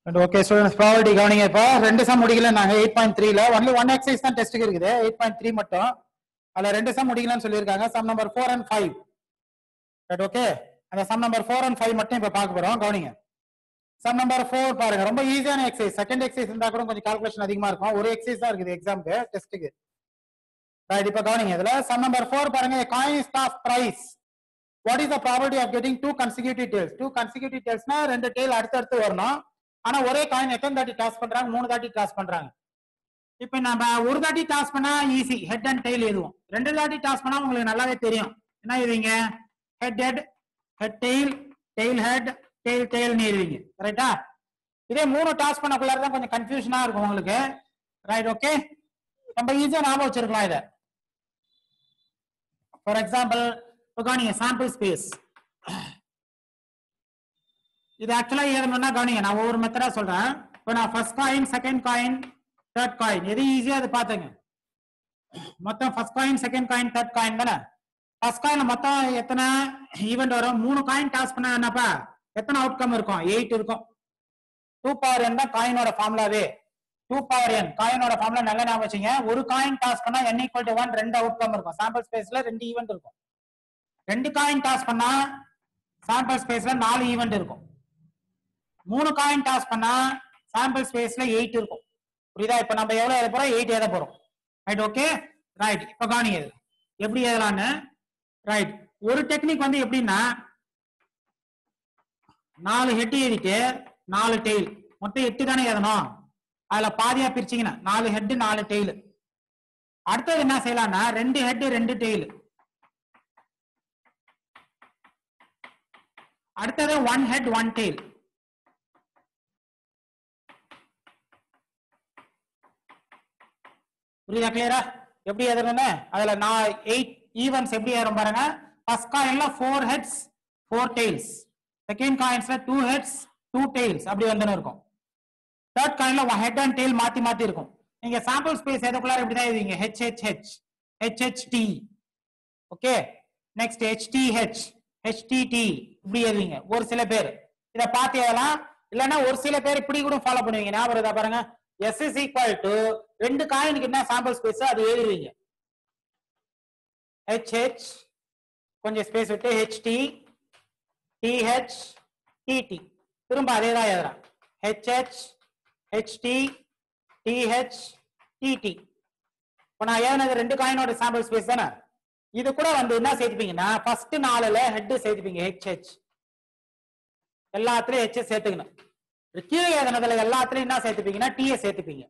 Okay students property கவனிங்க இப்போ ரெண்டு சம் முடிக்கல நாங்க எயிட் பாயிண்ட் த்ரீல ஒன்லி ஒன் எக்ஸைஸ் தான் டெஸ்ட்டுக்கு இருக்குது எயிட் பாயிண்ட் த்ரீ மட்டும் அதுல ரெண்டு சம் முடிக்கலன்னு சொல்லியிருக்காங்க sum number four and five right okay அந்த sum number four and five மட்டும் இப்போ பார்க்க போறோம் கவனிங்க சம் நம்பர் ஃபோர் பாருங்க ரொம்ப ஈஸியான எக்ஸைஸ் செகண்ட் எக்ஸைஸ் இருந்தா கூட கொஞ்சம் கால்குலேஷன் அதிகமா இருக்கும் ஒரு எக்ஸைஸ் தான் இருக்குது எக்ஸாம்க்கு டெஸ்ட்டுக்கு ரைட் இப்போ கவனிங்க இதுல சம் நம்பர் ஃபோர் பாருங்க coin is of price what is the property of getting two consecutive tails two consecutive டேல்ஸ்னா ரெண்டு டேல் அடுத்தடுத்து வரணும் ஆனா ஒரே காயின் எத்தனை தாட்டி டாஸ் பண்றாங்க மூணு தாட்டி டாஸ் பண்றாங்க இப்போ நம்ம ஒரு தாட்டி டாஸ் பண்ணா ஈஸி ஹெட் அண்ட் டெய்ல் எதுவும் ரெண்டு தாட்டி டாஸ் பண்ணா உங்களுக்கு நல்லாவே தெரியும் என்ன எழுதுவீங்க head head head tail tail head tail டெய்ல்னு எழுதுவீங்க ரைட்டா இதே மூணு டாஸ் பண்ணக்குள்ளார தான் கொஞ்சம் கன்ஃபியூஷனா இருக்கும் உங்களுக்கு ரைட் ஓகே நம்ம ஈஸியா ஞாபகம் வச்சிருக்கலாம் இதை ஃபார் எக்ஸாம்பிள் இப்போ கவனிங்க சாம்பிள் ஸ்பேஸ் இது ஆக்சுவலா எழுதணும்னா கவனிங்க நான் ஒவ்வொரு மெத்தடா சொல்றேன் இப்போ நான் first coin second coin third coin எது ஈஸியா அது பாத்துங்க மொத்தம் first coin second coin third coin தானே ஃபர்ஸ்ட் காயின்ல மொத்தம் எத்தனை ஈவெண்ட் வரும் மூணு காயின் டாஸ் பண்ணா என்னப்பா எத்தனை அவுட்கம் இருக்கும் எயிட் இருக்கும் டூ பவர் என் தான் காயினோட ஃபார்முலாவே டூ பவர் என் காயினோட ஃபார்முலா நல்லா ஞாபகம் வச்சுங்க ஒரு காயின் டாஸ் பண்ணா n ஈக்குவல் டு ஒன் ரெண்டு அவுட்கம் இருக்கும் சாம்பிள் ஸ்பேஸ்ல ரெண்டு ஈவெண்ட் இருக்கும் ரெண்டு காயின் டாஸ் பண்ணா சாம்பிள் ஸ்பேஸ்ல நாலு ஈவெண்ட் இருக்கும் மூணு காயின் டாஸ் பண்ணா சாம்பிள் ஸ்பேஸ்ல எயிட் இருக்கும் புரியுதா இப்ப நம்ம எவ்வளவு எழுத போறோம் எயிட் எழுத போறோம் ரைட் ஓகே ரைட் இப்ப கவனிங்க இது எப்படி எழுதலாம்னு ரைட் ஒரு டெக்னிக் வந்து எப்படின்னா நாலு ஹெட் எழுதிட்டு நாலு டெய்ல் மொத்தம் எட்டு தானே எழுதணும் அதுல பாதியா பிரிச்சீங்கன்னா நாலு ஹெட் நாலு டெய்ல் அடுத்தது என்ன செய்யலாம்னா ரெண்டு ஹெட் ரெண்டு டெய்ல் அடுத்தது ஒன் ஹெட் ஒன் டெய்ல் புரியுதா கிளியரா எப்படி எழுதுறேன்னு அதுல நான் எயிட் ஈவென்ட்ஸ் எப்படி ஏறும் பாருங்க ஃபர்ஸ்ட் காயின்ல four heads four tails second காயின்ஸ்ல டூ ஹெட்ஸ் டூ டெய்ல்ஸ் அப்படி வந்து இருக்கும் தேர்ட் காயின்ல ஹெட் அண்ட் டெய்ல் மாத்தி மாத்தி இருக்கும் நீங்க சாம்பிள் ஸ்பேஸ் எதுக்குள்ளார இப்படி தான் எழுதுவீங்க H H H H H T okay next H T H H T T இப்படி எழுதுவீங்க ஒரு சில பேர் இத பார்த்து எழுதலாம் இல்லைன்னா ஒரு சில பேர் இப்படி கூட ஃபாலோ பண்ணுவீங்க ஞாபகம் இருக்கா பாருங்க எஸ் இஸ் ஈக்குவல் டு ரெண்டு காயினுக்கு என்ன சாம்பிள் ஸ்பேஸ் அது எழுதுவீங்க ஹெச் ஹெச் கொஞ்சம் ஸ்பேஸ் விட்டு ஹெச் டி டிஹெச் டிடி திரும்ப அதே தான் எழுதுறான் ஹெச்ஹெச் ஹெச்டி டிஹெச் டிடி இப்போ நான் எழுதினது ரெண்டு காயினோட சாம்பிள் ஸ்பேஸ் தானே இது கூட வந்து என்ன சேர்த்துப்பீங்கன்னா ஃபர்ஸ்ட் நாலுல ஹெட் சேர்த்துப்பீங்க ஹெச்ஹெச் எல்லாத்துலயும் ஹெச் சேர்த்துக்கணும் கீழே எழுதினதுல எல்லாத்துலயும் என்ன சேர்த்துப்பீங்கன்னா டிஏ சேர்த்துப்பீங்க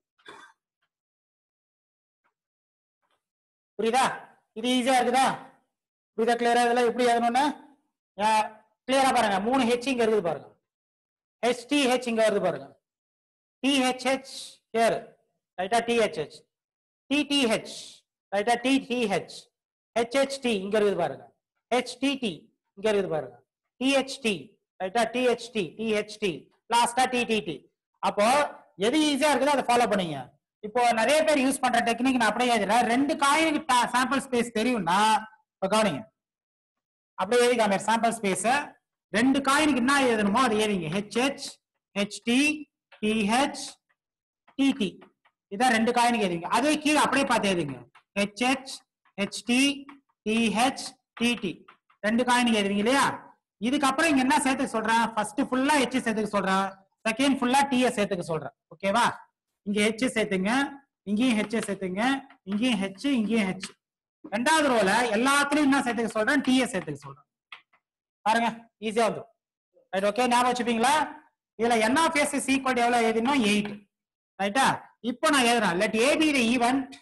புரியுதா இது ஈஸியா இருக்குதா புரியுதா கிளியரா இதுல எப்படி எழுதணும்னு கிளியரா பாருங்க மூணு ஹெச் இங்க இருக்குது பாருங்க ஹெச் டி ஹெச் இங்க வருது பாருங்க டி ஹெச் ஹெச் ஹியர் ரைட்டா T H H T T H ரைட்டா T T H H H T இங்க இருக்குது பாருங்க ஹெச் டி டி இங்க இருக்குது பாருங்க டி ஹெச் டி ரைட்டா T H T T H T லாஸ்டா டி டி டி அப்போ எது ஈஸியா இருக்குதோ அதை ஃபாலோ பண்ணீங்க இப்போ நிறைய பேர் யூஸ் பண்ற டெக்னிக் நான் அப்படியே எழுதுறேன் ரெண்டு காயினுக்கு சாம்பிள் ஸ்பேஸ் தெரியும்னா இப்போ கவனிங்க அப்படியே எழுதிக்காம சாம்பிள் ஸ்பேஸ் ரெண்டு காயினுக்கு என்ன எழுதணுமோ அதை எழுதிங்க ஹெச்ஹெச் ஹெச்டி டிஹெச் டிடி இதான் ரெண்டு காயினுக்கு எழுதிங்க அதே கீழே அப்படியே பார்த்து எழுதிங்க ஹெச்ஹெச் ஹெச்டி டிஹெச் டிடி ரெண்டு காயினுக்கு எழுதுறீங்க இல்லையா இதுக்கப்புறம் இங்க என்ன சேர்த்துக்க சொல்றேன் ஃபர்ஸ்ட் ஃபுல்லா ஹெச் சேர்த்துக்க சொல்றேன் செகண்ட் ஃபுல்லா டிஎஸ் சேர்த்துக்க சொல்றேன் ஓகேவா இங்க ஹெச் சேர்த்துங்க இங்கேயும் ஹெச் சேர்த்துங்க இங்கேயும் ஹெச் இங்கேயும் ஹெச் ரெண்டாவது ரோல எல்லாத்துலயும் என்ன சேர்த்துக்க சொல்றேன் டிஎஸ் சேர்த்துக்க சொல்றேன் பாருங்க ஈஸியா வந்துடும் ரைட் ஓகே ஞாபகம் வச்சுப்பீங்களா இதுல n of S is equal எவ்வளவு எழுதினோம் எயிட் ரைட்டா இப்போ நான் எழுதுறேன் let A be the event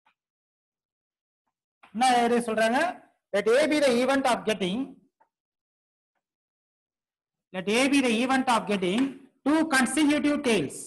என்ன எழுதி சொல்றாங்க let A be the event of getting let A be the event of getting two consecutive tails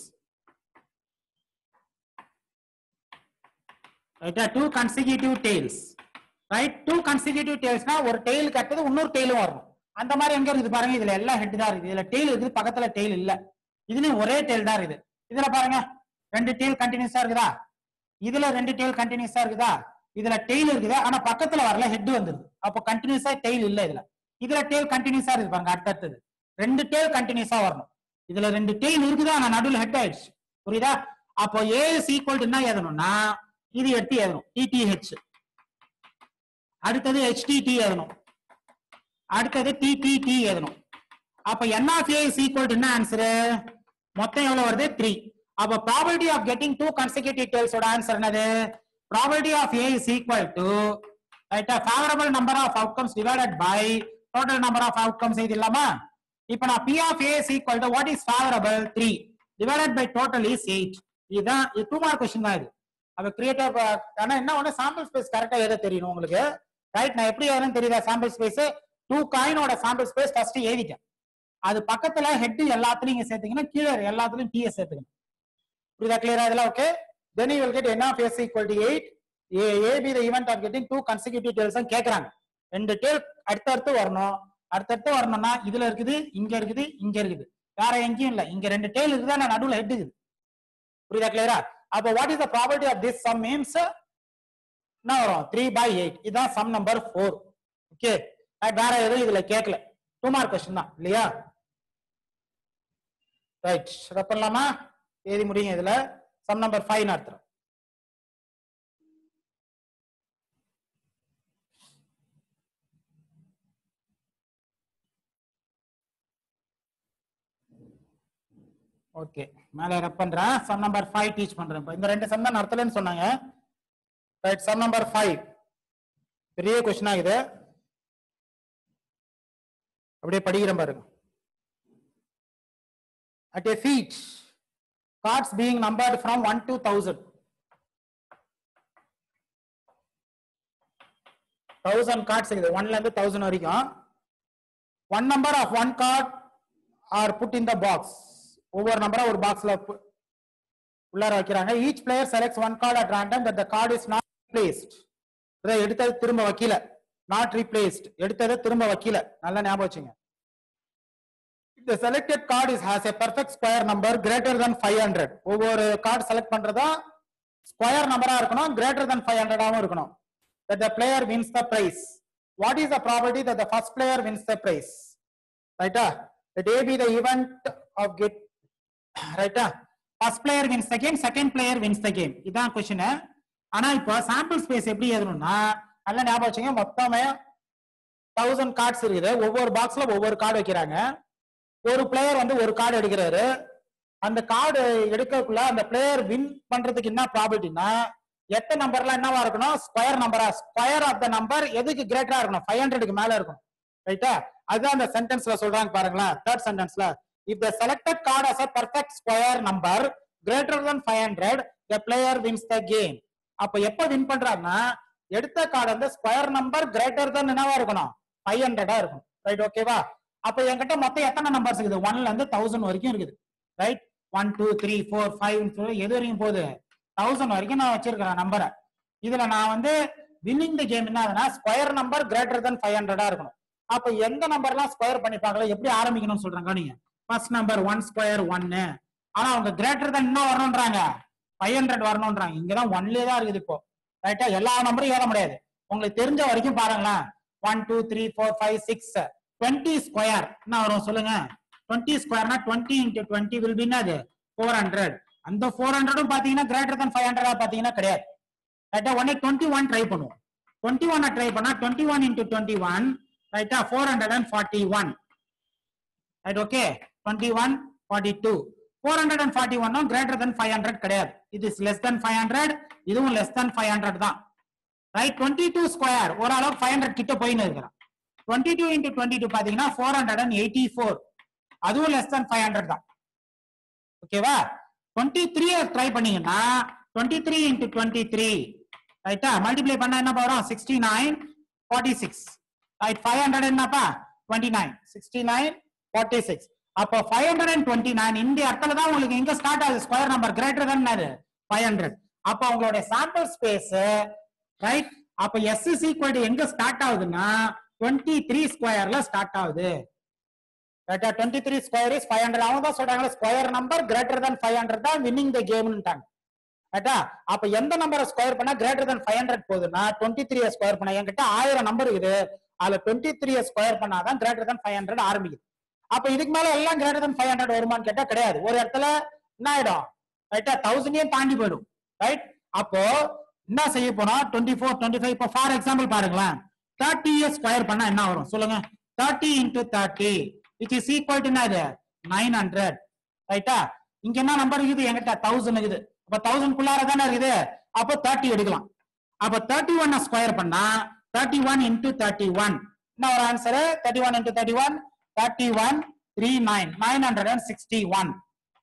ரைட்டா two consecutive tails right two consecutive டேல்ஸ்னா ஒரு டெய்லுக்கு அடுத்தது இன்னொரு டெய்லும் வரணும் அந்த மாதிரி எங்க இருக்குது பாருங்க இதுல எல்லா ஹெட் தான் இருக்குது இதுல டெய்ல் இருக்குது பக்கத்துல டெய்ல் இல்ல இதுலயும் ஒரே டெய்ல் தான் இருக்குது இதுல பாருங்க ரெண்டு டெய்ல் கண்டினியூஸா இருக்குதா இதுல ரெண்டு டெய்ல் கண்டினியூஸா இருக்குதா இதுல டெய்ல் இருக்குது ஆனா பக்கத்துல வரல ஹெட் வந்துருது அப்போ கண்டினியூஸா டெய்ல் இல்ல இதுல இதுல டெய்ல் கண்டினியூஸா இருக்கு பாருங்க அடுத்தடுத்தது ரெண்டு டெய்ல் கண்டினியூஸா வரணும் இதுல ரெண்டு டெய்ல் இருக்குதா நான் நடுவில் ஹெட் ஆயிடுச்சு புரியுதா அப்போ ஏ இஸ் ஈக்குவல் என்ன எழுதணும்னா இது எடுத்து எழுதணும் டிடிஹெச் அடுத்தது ஹெச்டிடி எழுதணும் அடுத்தது டிடிடி எழுதணும் அப்ப n of A is equal என்ன ஆன்சர் மொத்தம் எவ்வளவு வருது த்ரீ அப்ப probability of getting two consecutive டேல்ஸோட ஆன்சர் என்னது probability of A is equal to ரைட்டா favourable number of outcomes divided by total number of outcomes இது இல்லாம இப்ப நான் P of A is equal to what is favourable three divided by total is eight இதுதான் இது two mark question தான் இது அப்ப கிரியேட்டிவ் ஆனா என்ன ஒண்ணு சாம்பிள் ஸ்பேஸ் கரெக்டா எதை தெரியணும் உங்களுக்கு ரைட் நான் எப்படி எழுதுன்னு தெரியுதா சாம்பிள் ஸ்பேஸ் டூ காயினோட சாம்பிள் ஸ்பேஸ் ஃபர்ஸ்ட் எழுதிட்டேன் அது பக்கத்துல ஹெட் எல்லாத்துலயும் இங்க சேர்த்தீங்கன்னா கீழே எல்லாத்துலயும் டிஎஸ் சேர்த்துக்கணும் புரியுதா கிளியரா இதெல்லாம் okay then you will get n of s equal to 8 a a be the event of getting two consecutive tails னு கேக்குறாங்க ரெண்டு டேல் அடுத்தடுத்து வரணும் அடுத்தடுத்து வரணும்னா இதுல இருக்குது இங்க இருக்குது இங்க இருக்குது வேற எங்கேயும் இல்ல இங்க ரெண்டு டேல் இருக்குதா நான் நடுவுல ஹெட் இருக்குது புரியுதா கிளியரா அப்போ what is the property of this sum means என்ன வரும் த்ரீ பை எயிட் இதுதான் சம் நம்பர் ஃபோர் ஓகே வேற எதுவும் இதுல கேட்கல டூ மார்க் கொஸ்டின் தான் இல்லையா ரைட் ரப் பண்ணலாமா எழுதி முடியுங்க இதுல சம் நம்பர் ஃபைவ் நடத்துறோம் ஓகே மேல ரப் பண்றேன் சம் நம்பர் ஃபைவ் டீச் பண்றேன் இப்ப இந்த ரெண்டு சம் தான் நடத்தலன்னு சொன்னாங்க ரைட் சம் நம்பர் ஃபைவ் பெரிய கொஸ்டின் ஆகுது அப்படியே படிக்கிறேன் பாருங்க at a feet cards being numbered from 1 to 1000 1000 cards இருக்குது 1 ல இருந்து 1000 வரைக்கும் one number of one card are put in the box ஒவ்வொரு நம்பரா ஒரு பாக்ஸ்ல உள்ளார வைக்கிறாங்க each player selects one card at random that the card is not placed இதை எடுத்தது திரும்ப வைக்கல not replaced எடுத்ததை திரும்ப வைக்கல நல்லா ஞாபகம் வச்சுங்க the selected card is has a perfect square number greater than 500 ஒவ்வொரு கார்டு செலக்ட் பண்றதா ஸ்கொயர் நம்பரா இருக்கணும் greater than 500 ஆவும் இருக்கணும் that the player wins the prize what is the probability that the first player wins the prize right ah that a be the event of get right ah first player wins the game second player wins the game இதான் question ஆனா இப்போ sample space எப்படி எழுதணும்னா நல்லா ஞாபகம் வச்சுங்க மொத்தமே thousand cards இருக்குது ஒவ்வொரு பாக்ஸ்ல ஒவ்வொரு கார்டு வைக்கிறாங்க ஒரு பிளேயர் வந்து ஒரு கார்டு எடுக்கிறாரு அந்த கார்டு எடுக்கக்குள்ள அந்த பிளேயர் வின் பண்றதுக்கு என்ன ப்ராபிலிட்டினா எத்த நம்பர்லாம் என்னவா இருக்கணும் ஸ்கொயர் நம்பரா ஸ்கொயர் ஆஃப் த நம்பர் எதுக்கு கிரேட்டரா இருக்கணும் ஃபைவ் ஹண்ட்ரடுக்கு மேல இருக்கணும் ரைட்டா அதுதான் அந்த சென்டென்ஸ்ல சொல்றாங்க பாருங்களேன் தேர்ட் சென்டென்ஸ்ல if the selected card as a perfect square number greater than five hundred the player wins the game அப்ப எப்ப வின் பண்றாங்கன்னா எடுத்த கார்டு வந்து ஸ்கொயர் நம்பர் கிரேட்டர் than என்னவா இருக்கணும் ஃபைவ் ஹண்ட்ரடா இருக்கும் ரைட் ஓகேவா அப்ப என்கிட்ட மொத்தம் எத்தனை நம்பர்ஸ் இருக்குது ஒன்ல இருந்து தௌசண்ட் வரைக்கும் இருக்குது right one two three four five எது வரைக்கும் போகுது தௌசண்ட் வரைக்கும் நான் வச்சிருக்கிறேன் நம்பரை இதுல நான் வந்து வின்னிங் த கேம் என்ன ஆகுதுன்னா square number greater than five ஹண்ட்ரடா இருக்கணும் அப்ப எந்த நம்பர்லாம் ஸ்கொயர் பண்ணி பார்க்கல எப்படி ஆரம்பிக்கணும்னு சொல்றாங்க நீங்க ஃபர்ஸ்ட் நம்பர் ஒன் ஸ்கொயர் ஒன்னு ஆனா அவங்க கிரேட்டர் than என்ன வரணும்ன்றாங்க ஃபைவ் ஹண்ட்ரட் வரணும்ன்றாங்க இங்கதான் ஒன்லயே தான் இருக்குது இப்போ ரைட்டா எல்லா நம்பரும் ஏற முடியாது உங்களுக்கு தெரிஞ்ச வரைக்கும் பாருங்களேன் one two three four five six twenty square என்ன வரும் சொல்லுங்க டுவெண்ட்டி ஸ்கொயர்னா twenty into twenty will be என்னது ஃபோர் ஹண்ட்ரட் அந்த ஃபோர் ஹண்ட்ரடும் பாத்தீங்கன்னா கிரேட்டர் than ஃபைவ் ஹண்ட்ரடா பாத்தீங்கன்னா கிடையாது ரைட்டா ஒன்னே டுவெண்ட்டி ஒன் ட்ரை பண்ணுவோம் டுவெண்ட்டி ஒன் ட்ரை பண்ணா twenty one into twenty one ரைட்டா four hundred and forty one right okay twenty one forty two four hundred and forty ஒன்னும் கிரேட்டர் than ஃபைவ் ஹண்ட்ரட் கிடையாது இது லெஸ் than ஃபைவ் ஹண்ட்ரட் இதுவும் less than five hundred தான் right twenty two square ஓரளவுக்கு five hundred கிட்ட போயின்னு இருக்கிறான் twenty two into twenty two பாத்தீங்கன்னா four hundred and eighty four அதுவும் லெஸ் than ஃபைவ் ஹண்ட்ரட் தான் ஓகேவா டுவெண்ட்டி த்ரீ ட்ரை பண்ணீங்கன்னா twenty three into twenty three ரைட்டா மல்டிப்ளை பண்ணா என்ன வரும் sixty nine forty six right five hundred என்னப்பா twenty nine sixty nine forty six அப்போ five hundred and twenty nine இந்த இடத்துல தான் உங்களுக்கு எங்க ஸ்டார்ட் ஆகுது ஸ்கொயர் நம்பர் கிரேட்டர் தான் ஃபைவ் ஹண்ட்ரட் அப்போ உங்களுடைய சாம்பிள் ஸ்பேஸ் ரைட் அப்ப எஸ் இஸ் ஈக்குவல் டு எங்க ஸ்டார்ட் ஆகுதுன்னா டுவெண்ட்டி த்ரீ ஸ்கொயர்ல ஸ்டார்ட் ஆகுது ரைட்டா twenty three square is five hundred அவங்க தான் சொல்றாங்க square number greater than five hundred தான் வின்னிங் த கேம்னுட்டாங்க ரைட்டா அப்ப எந்த நம்பரை ஸ்கொயர் பண்ணா கிரேட்டர் than ஃபைவ் ஹண்ட்ரட் போகுதுன்னா டுவெண்ட்டி த்ரீ ஸ்கொயர் பண்ணா என்கிட்ட ஆயிரம் நம்பர் இருக்குது அதுல டுவெண்ட்டி த்ரீ ஸ்கொயர் பண்ணாதான் கிரேட்டர் than ஃபைவ் ஹண்ட்ரட் ஆரம்பிக்குது அப்ப இதுக்கு மேல எல்லாம் கிரேட்டர் than ஃபைவ் ஹண்ட்ரட் வருமான்னு கேட்டா கிடையாது ஒரு இடத்துல என்ன ஆயிடும் ரைட்டா தௌசண்டையும் தாண்டி போயிடும் ரைட் அப்போ என்ன செய்ய போனா டுவெண்ட்டி ஃபோர் டுவெண்ட்டி ஃபைவ் இப்போ ஃபார் எக்ஸாம்பிள் பாருங்களேன் தேர்ட்டி ஸ்கொயர் பண்ணா என்ன வரும் சொல்லுங்க thirty into thirty which is equal to என்னது நைன் ஹண்ட்ரட் ரைட்டா இங்க என்ன நம்பர் இருக்குது என்கிட்ட தௌசண்ட் இருக்குது அப்ப தௌசண்ட் குள்ளார தானே இருக்குது அப்போ தேர்ட்டி எடுக்கலாம் அப்ப தேர்ட்டி ஒன் ஸ்கொயர் பண்ணா thirty one into thirty one என்ன ஒரு answer thirty one into thirty one thirty one three nine nine hundred and sixty one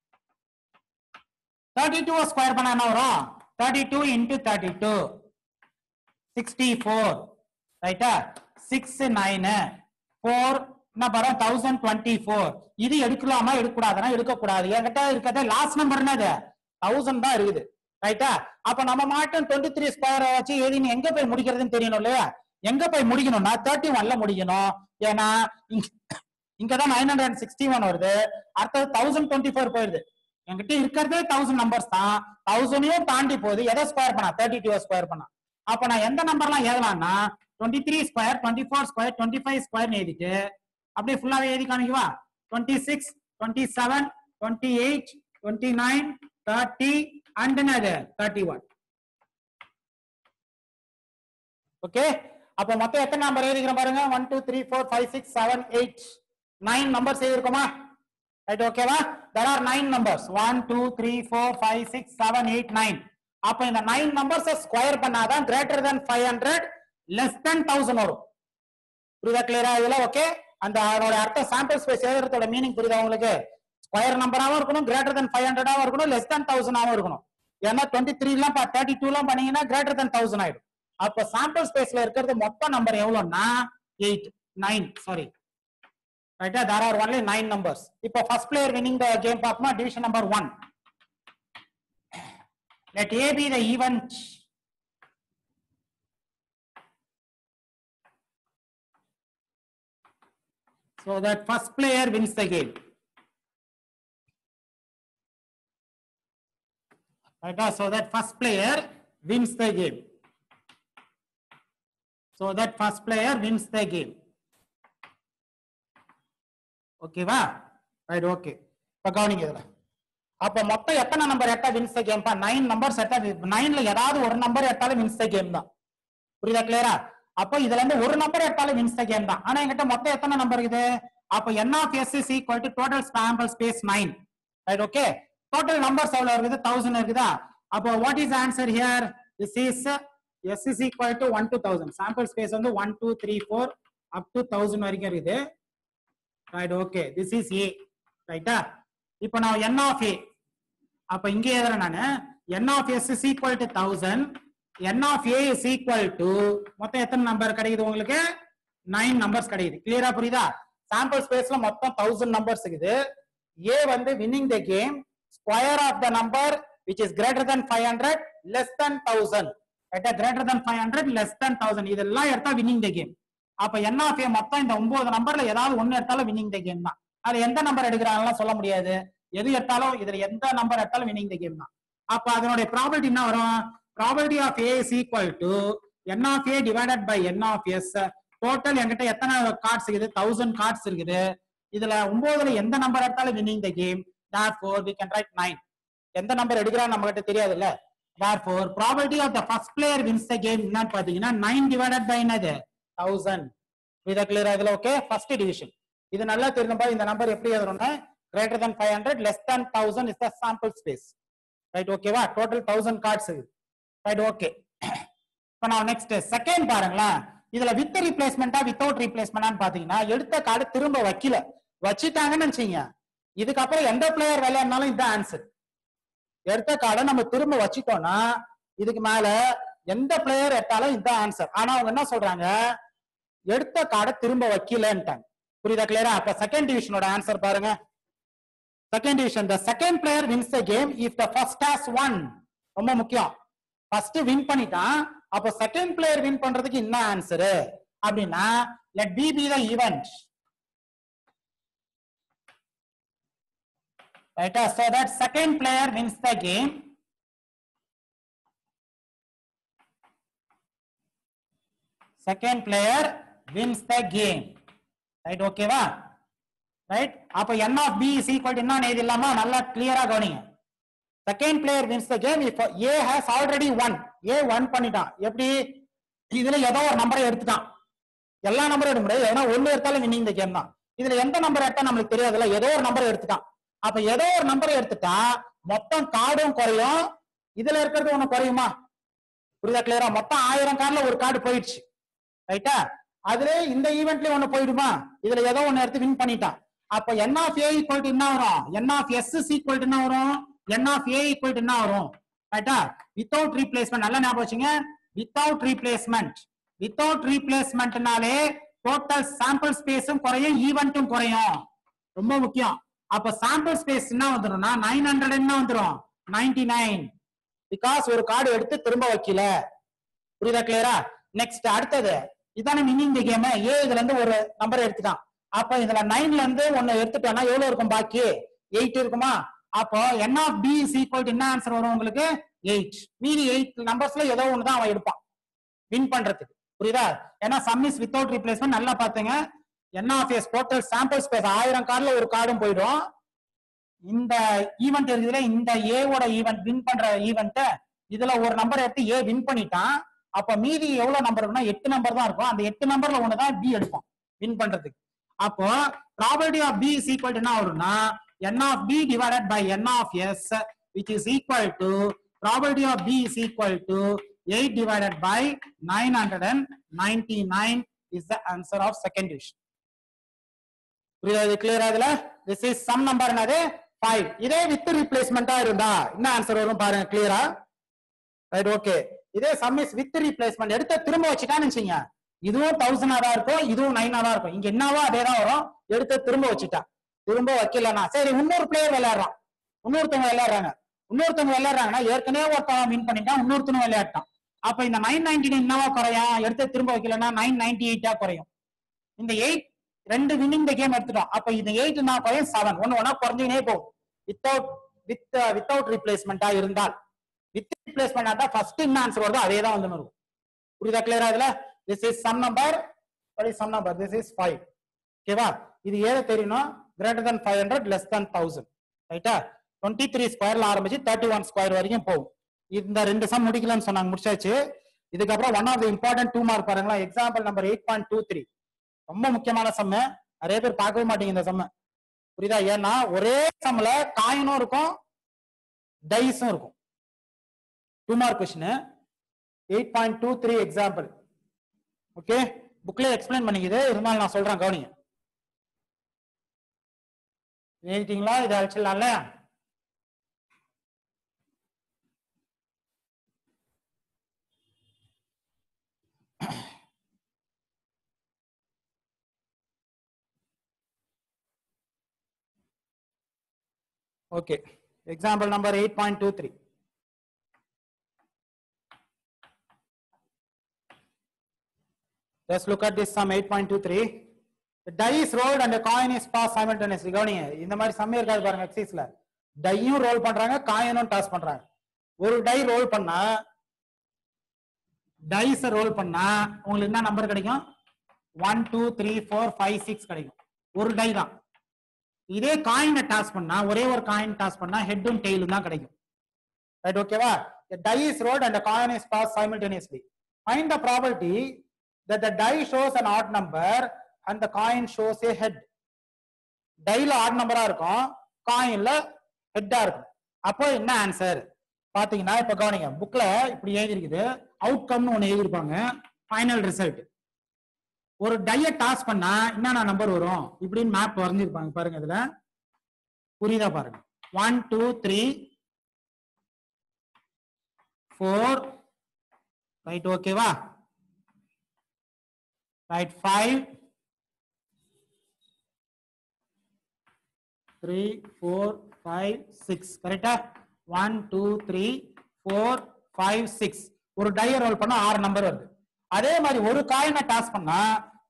thirty two square பண்ணா என்ன வரும் thirty two into thirty two sixty four ரைட்டா six nine four என்ன பாரு thousand twenty four இது எடுக்கலாமா எடுக்கக்கூடாதுன்னா எடுக்கக்கூடாது என்கிட்ட இருக்கிறது லாஸ்ட் நம்பர் என்னது தௌசண்ட் தான் இருக்குது ரைட்டா அப்ப நம்ம மாட்டும் டுவெண்ட்டி த்ரீ ஸ்கொயர் வச்சு எழுதி எங்க போய் முடிக்கிறதுன்னு தெரியணும் இல்லையா எங்க போய் முடிக்கணும்னா தேர்ட்டி ஒன்ல முடிக்கணும் ஏன்னா இங்க- இங்கதான் நைன் ஹண்ட்ரட் சிக்ஸ்டி ஒன் வருது அடுத்தது தௌசண்ட் டுவெண்ட்டி ஃபோர் போயிருது என்கிட்ட இருக்கிறதே தௌசண்ட் நம்பர்ஸ் தான் தௌசண்டையும் தாண்டி போகுது எதை ஸ்கொயர் பண்ணா தேர்ட்டி டூ ஸ்கொயர் பண்ணா அப்ப நான் எந்த நம்பர்லாம் எழுதலாம்னா twenty three square twenty four square twenty five square எழுதிட்டு அப்படியே ஃபுல்லாவே எழுதி காமிக்குவா twenty six twenty seven twenty eight twenty nine thirty and என்னது தேர்ட்டி ஒன் ஓகே அப்ப மொத்தம் எத்தனை நம்பர் எழுதிக்கிறோம் பாருங்க one two three four five six seven eight nine numbers எழுதிருக்கோமா ரைட் ஓகேவா there are nine numbers one two three four five six seven eight nine அப்ப இந்த நைன் நம்பர்ஸ் ஸ்கொயர் பண்ணாதான் greater than five hundred less than thousand வரும் புரியுதா கிளியரா இதுல okay அந்த அதோட அர்த்தம் சாம்பிள் ஸ்பேஸ் எழுதுறதோட மீனிங் புரியுதா உங்களுக்கு ஸ்கொயர் நம்பராவும் இருக்கணும் கிரேட்டர் than ஃபைவ் ஹண்ட்ரடாவும் இருக்கணும் லெஸ் than தௌசண்டாவும் இருக்கணும் ஏன்னா டுவெண்ட்டி த்ரீ எல்லாம் தேர்ட்டி டூ எல்லாம் பண்ணீங்கன்னா கிரேட்டர் than தௌசண்ட் ஆயிடும் அப்ப சாம்பிள் ஸ்பேஸ்ல இருக்கிறது மொத்த நம்பர் எவ்வளவுன்னா எயிட் நைன் சாரி ரைட்டா there are only nine numbers இப்போ first player winning the game பார்ப்போமா division number one let a be the event so that first player wins the game right so that first player wins the game so that first player wins the game ஓகேவா ரைட் ஓகே இப்ப கவனிங்க இதுல அப்ப மொத்தம் எத்தனை நம்பர் எட்டா வின்ஸ் த கேம் பா நைன் நம்பர்ஸ் எட்டா நைன்ல ஏதாவது ஒரு நம்பர் எட்டாலும் வின்ஸ் த கேம் தான் புரியுதா கிளியரா அப்ப இதுல இருந்து ஒரு நம்பர் எட்டாலும் வின்ஸ் த கேம் தான் ஆனா என்கிட்ட மொத்தம் எத்தனை நம்பர் இருக்குது அப்ப n of S is equal to total sample space nine right okay total numbers எவ்வளவு இருக்குது தௌசண்ட் இருக்குதா அப்போ what is answer here this is S is equal to one to thousand sample space வந்து one two three four up to thousand வரைக்கும் இருக்குது right okay this is A ரைட்டா இப்போ நான் n ஆஃப் ஏ அப்ப இங்க எழுதுறேன் நானு n of S is equal to thousand n of A is equal to மொத்தம் எத்தனை நம்பர் கிடைக்குது உங்களுக்கு நைன் நம்பர்ஸ் கிடைக்குது கிளியரா புரியுதா சாம்பிள் ஸ்பேஸ்ல மொத்தம் தௌசண்ட் நம்பர்ஸ் இருக்குது ஏ வந்து winning the game square of the number which is greater than five hundred less than thousand ரைட்டா greater than five hundred less than thousand இதெல்லாம் எடுத்தா வின்னிங் த கேம் அப்ப என்ன ஆஃப் ஏ மொத்தம் இந்த ஒன்பது நம்பர்ல ஏதாவது ஒண்ணு எடுத்தாலும் வின்னிங் த கேம் தான் அது எந்த நம்பர் எடுக்கிறாங்கலாம் சொல்ல முடியாது எது எடுத்தாலும் இதுல எந்த நம்பர் எடுத்தாலும் வின்னிங் த கேம் தான் அப்ப அதனுடைய ப்ராபர்ட்டி என்ன வரும் property of A is equal to n of A divided by n of S total என்கிட்ட எத்தனை கார்ட்ஸ் இருக்குது தௌசண்ட் கார்ட்ஸ் இருக்குது இதுல ஒன்பதுல எந்த நம்பர் எடுத்தாலும் winning the game therefore we can write nine எந்த நம்பர் எடுக்கிறான்னு நம்ம கிட்ட தெரியாதுல்ல therefore probability of the first player wins the game என்னன்னு பாத்தீங்கன்னா நைன் டிவைடட் பை என்னது தௌசண்ட் இதை கிளியர் இதுல ஓகே ஃபர்ஸ்ட் டிவிஷன் இது நல்லா தெரிஞ்சப்பா இந்த நம்பர் எப்படி எழுதணும்னா greater than five hundred less than thousand is the sample space right ஓகேவா total thousand cards right okay இப்போ நான் நெக்ஸ்ட் செகண்ட் பாருங்களேன் இதுல வித் ரீப்ளேஸ்மெண்டா வித்தவுட் ரீப்ளேஸ்மெண்டான்னு பாத்தீங்கன்னா எடுத்த கார்டு திரும்ப வைக்கல வச்சுட்டாங்கன்னு நினைச்சீங்க இதுக்கப்புறம் எந்த பிளேயர் விளையாடினாலும் இந்த ஆன்சர் எடுத்த கார்டை நம்ம திரும்ப வச்சுட்டோம்னா இதுக்கு மேல எந்த பிளேயர் எடுத்தாலும் இந்த ஆன்சர் ஆனா அவங்க என்ன சொல்றாங்க எடுத்த கார்டை திரும்ப வைக்கலன்ட்டாங்க புரியுதா கிளியரா அப்ப செகண்ட் டிவிஷனோட ஆன்சர் பாருங்க second division the second player wins the game if the first has one ரொம்ப முக்கியம் ஃபர்ஸ்ட் வின் பண்ணிட்டான் அப்போ செகண்ட் பிளேயர் வின் பண்றதுக்கு என்ன ஆன்சர் அப்படின்னா let B be the event ரைட்டா so that second player wins the game second player wins the game right ஓகேவா right அப்ப n of b is equal to என்ன எழுதிடலாமா நல்லா கிளியரா கவனிங்க second player wins the game இப்போ A has already won a one பண்ணிட்டான் எப்படி இதுல ஏதோ ஒரு நம்பரை எடுத்துட்டான் எல்லா நம்பரும் எடுக்க முடியாது ஏன்னா ஒண்ணு எடுத்தாலும் வின்னிங் இந்த கேம் தான் இதுல எந்த நம்பர் எடுத்தா நம்மளுக்கு தெரியாதுல்ல ஏதோ ஒரு நம்பர் எடுத்துட்டான் அப்ப ஏதோ ஒரு நம்பரை எடுத்துட்டா மொத்தம் கார்டும் குறையும் இதுல இருக்கிறது ஒண்ணு குறையுமா புரியுதா கிளியரா மொத்தம் ஆயிரம் கார்டுல ஒரு கார்டு போயிடுச்சு ரைட்டா அதுல இந்த ஈவெண்ட்லயே ஒண்ணு போயிடுமா இதுல ஏதோ ஒண்ணு எடுத்து வின் பண்ணிட்டான் அப்ப n of A equal to என்ன வரும் n of S is equal to என்ன வரும் n of A equal to என்ன வரும் ரைட்டா வித்தவுட் ரீப்ளேஸ்மெண்ட் நல்லா ஞாபகம் வச்சுங்க வித்தவுட் ரீப்ளேஸ்மெண்ட் வித்தவுட் ரீப்ளேஸ்மெண்ட்னாலே டோட்டல் சாம்பிள் ஸ்பேஸும் குறையும் ஈவெண்ட்டும் குறையும் ரொம்ப முக்கியம் அப்ப சாம்பிள் ஸ்பேஸ் என்ன வந்துரும்னா நைன் ஹண்ட்ரட் என்ன வந்துரும் நைன்டி நைன் பிகாஸ் ஒரு கார்டு எடுத்து திரும்ப வைக்கல புரியுதா கிளியரா நெக்ஸ்ட் அடுத்தது இதானே மினிங் தி கேம் ஏ இதுல இருந்து ஒரு நம்பர் எடுத்துட்டான் அப்ப இதுல நைன்ல இருந்து ஒன்னு எடுத்துட்டோம்னா எவ்வளவு இருக்கும் பாக்கி எயிட் இருக்குமா அப்போ n of B is equal என்ன ஆன்சர் வரும் உங்களுக்கு எயிட் மீதி எயிட் நம்பர்ஸ்ல ஏதோ ஒன்று தான் அவன் எடுப்பான் வின் பண்றதுக்கு புரியுதா ஏன்னா சம் இஸ் வித்தவுட் ரீப்ளேஸ்மெண்ட் நல்லா பாத்துங்க n of S total sample space ஆயிரம் கார்டுல ஒரு கார்டும் போயிடும் இந்த ஈவெண்ட் இருக்குதுல இந்த ஏவோட ஈவெண்ட் வின் பண்ற ஈவெண்ட்ட இதுல ஒரு நம்பர் எடுத்து ஏ வின் பண்ணிட்டான் அப்ப மீதி எவ்வளவு நம்பர் இருக்குன்னா எட்டு நம்பர் தான் இருக்கும் அந்த எட்டு நம்பர்ல ஒண்ணுதான் பி எடுப்பான் வின் பண்றதுக்கு அப்போ probability of B is equal என்ன வரும்னா n of b divided by n of s which is equal to probability of b is equal to 8 divided by 999 is the answer of second division. புரியுதா இது கிளியரா இதுல this is sum number என்னது five இதே with ரீப்ளேஸ்மெண்டா இருந்தா என்ன answer வரும் பாருங்க கிளியரா ரைட் ஓகே இதே சம் இஸ் வித் ரீப்ளேஸ்மெண்ட் எடுத்து திரும்ப வச்சுட்டான்னு வச்சுங்க இதுவும் தௌசண்டா தான் இருக்கும் இதுவும் நைனா தான் இருக்கும் இங்க என்னவோ அதே தான் வரும் எடுத்து திரும்ப வச்சுட்டா திரும்ப வைக்கலனா சரி இன்னொரு பிளேயர் விளையாடுறான் இன்னொருத்தவங்க விளையாடுறாங்க இன்னொருத்தவங்க விளையாடுறாங்கன்னா ஏற்கனவே ஒருத்தவன் வின் பண்ணிட்டான் இன்னொருத்தனும் விளையாட்டான் அப்ப இந்த நைன் நைன்டி நைன் என்னவா குறையும் எடுத்து திரும்ப வைக்கலன்னா நைன் நைன்டி எயிட்டா குறையும் இந்த எயிட் ரெண்டு வின்னிங் இந்த கேம் எடுத்துட்டோம் அப்ப இந்த எயிட் என்ன குறையும் செவன் ஒன்னு ஒன்னா குறைஞ்சுனே போகும் வித்தவுட் வித் வித்தவுட் ரீப்ளேஸ்மெண்டா இருந்தால் வித் ரீப்ளேஸ்மெண்ட் ஆட்டா ஃபர்ஸ்ட் என்ன ஆன்சர் வருதோ அதே தான் வந்து இருக்கும் புரியுதா கிளியரா இதுல this is sum number sum number this is five ஓகேவா இது ஏது தெரியணும் greater than five hundred less than thousand ரைட்டா டுவெண்ட்டி த்ரீ ஸ்கொயர்ல ஆரம்பிச்சு தேர்ட்டி ஒன் ஸ்கொயர் வரைக்கும் போகும் இந்த ரெண்டு சம் முடிக்கலன்னு சொன்னாங்க முடிச்சாச்சு இதுக்கப்புறம் one of the important two mark பாருங்களா example number eight point two three ரொம்ப முக்கியமான சம்மு நிறைய பேர் பார்க்கவே மாட்டீங்க இந்த சம்ம புரியுதா ஏன்னா ஒரே சம்ல காயினும் இருக்கும் டைஸும் இருக்கும் two mark question eight point two three example okay புக்ல எக்ஸ்பிளைன் பண்ணிக்குது இருந்தாலும் நான் சொல்றேன் கவனிங்க எழுதிட்டீங்களா இதை அழிச்சிடலாம்ல Okay. Example number 8.23. Let's look at this sum 8.23. The die is rolled and the coin is passed simultaneously. கவனிங்க இந்த மாதிரி சம் இருக்காது பாருங்க எக்ஸைஸ்ல டையும் ரோல் பண்றாங்க காயினும் டாஸ் பண்றாங்க ஒரு டை ரோல் பண்ணா டைஸ் ரோல் பண்ணா உங்களுக்கு என்ன நம்பர் கிடைக்கும் one two three four five six கிடைக்கும் ஒரு டை தான் இதே காயினை டாஸ் பண்ணா ஒரே ஒரு காயின் டாஸ் பண்ணா ஹெட்டும் டெய்லும் தான் கிடைக்கும் ரைட் ஓகேவா the die is rolled and the coin is passed simultaneously find the probability that the die shows an odd number and the coin shows a head டைல ஆட் நம்பரா இருக்கும் காயின்ல ஹெட்டா இருக்கும் அப்போ என்ன ஆன்சர் பாத்தீங்கன்னா இப்ப கவனிங்க புக்ல இப்படி எழுதிருக்குது அவுட்கம்னு ஒண்ணு எழுதிருப்பாங்க ஃபைனல் ரிசல்ட் ஒரு டைய டாஸ் பண்ணா என்னென்ன நம்பர் வரும் இப்படின்னு மேப் வரைஞ்சிருப்பாங்க பாருங்க இதுல புரியுதா பாருங்க one two three four right ஓகேவா right five three four five six கரெக்டா one two three four five six ஒரு டைய ரோல் பண்ணா ஆறு நம்பர் வருது அதே மாதிரி ஒரு காயினை டாஸ் பண்ணா